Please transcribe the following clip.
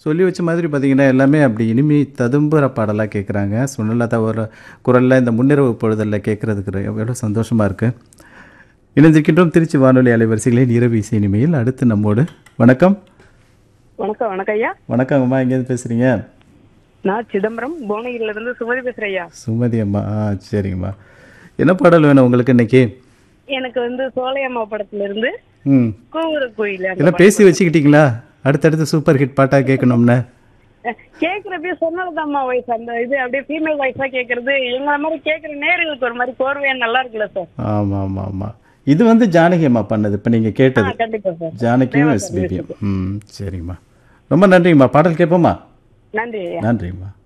சொல்லி வச்ச மாதிரி பார்த்தீங்கன்னா எல்லாமே அப்படி இனிமே ததும்புற பாடலாக கேட்குறாங்க சுனலதா ஒரு குரலில் இந்த முன்னிரவு பொழுதலில் கேட்குறதுக்கு எவ்வளோ சந்தோஷமாக இருக்குது இணைந்திருக்கின்றோம் திருச்சி வானொலி அலைவரிசைகளின் இரவு இசை இனிமையில் அடுத்து நம்மோடு வணக்கம் வணக்கம் வணக்கம் ஐயா வணக்கம் அம்மா எங்கேருந்து பேசுகிறீங்க நான் சிதம்பரம் புவனகிரில இருந்து சுமதி பேசுறேன் ஐயா சுமதி அம்மா ஆ சரிங்கம்மா என்ன பாடல் வேணும் உங்களுக்கு இன்னைக்கு எனக்கு வந்து சோலையம்மா படத்துல இருந்து ம் கூவுற கோயில் அந்த எல்லாம் பேசி வச்சுக்கிட்டீங்களா அடுத்தடுத்து சூப்பர் ஹிட் பாட்டாக கேட்கணும்னு படம். கேக்குறப்ப சொன்னதுதாம்மா வாய்ஸ் அந்த இது அப்படியே ஃபீமேல் வாய்ஸா கேக்குறது எங்களை மாதிரி கேக்குற நேர்களுக்கு ஒரு மாதிரி கோர்வையா நல்லா இருக்குல்ல சார் ஆமாம் ஆமாம் ஆமாம் இது வந்து ஜானகி அம்மா பண்ணது இப்போ நீங்கள் ஆ கேட்டது கண்டிப்பா சார் ஜானகியும் எஸ்பிபியும் ம் சரிங்கம்மா ரொம்ப நன்றிங்கம்மா பாடல் கேட்போமா நன்றி ஐயா நன்றிங்கம்மா